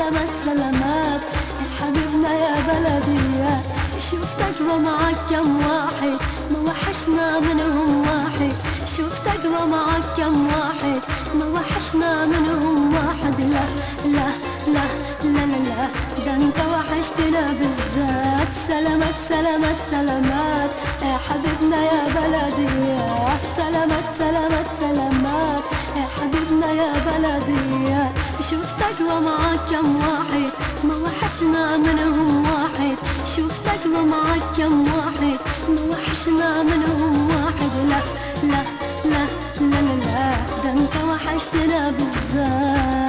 سلامات سلامات يا حبيبنا يا بلدي شفتك ومعك كم واحد ما وحشنا منهم واحد شفتك ومعك كم واحد ما وحشنا منهم واحد لا لا لا لا لا لا ده انت وحشتنا بالذات سلامات سلامات سلامات يا حبيبنا يا بلدي سلامات سلامات سلامات يا حبيبنا يا بلدي شفتك ومعك كم واحد ما وحشنا منهم واحد شفتك ومعك كم واحد ما وحشنا منهم واحد لا لا لا لا لا, لا ده انت وحشتنا بالذات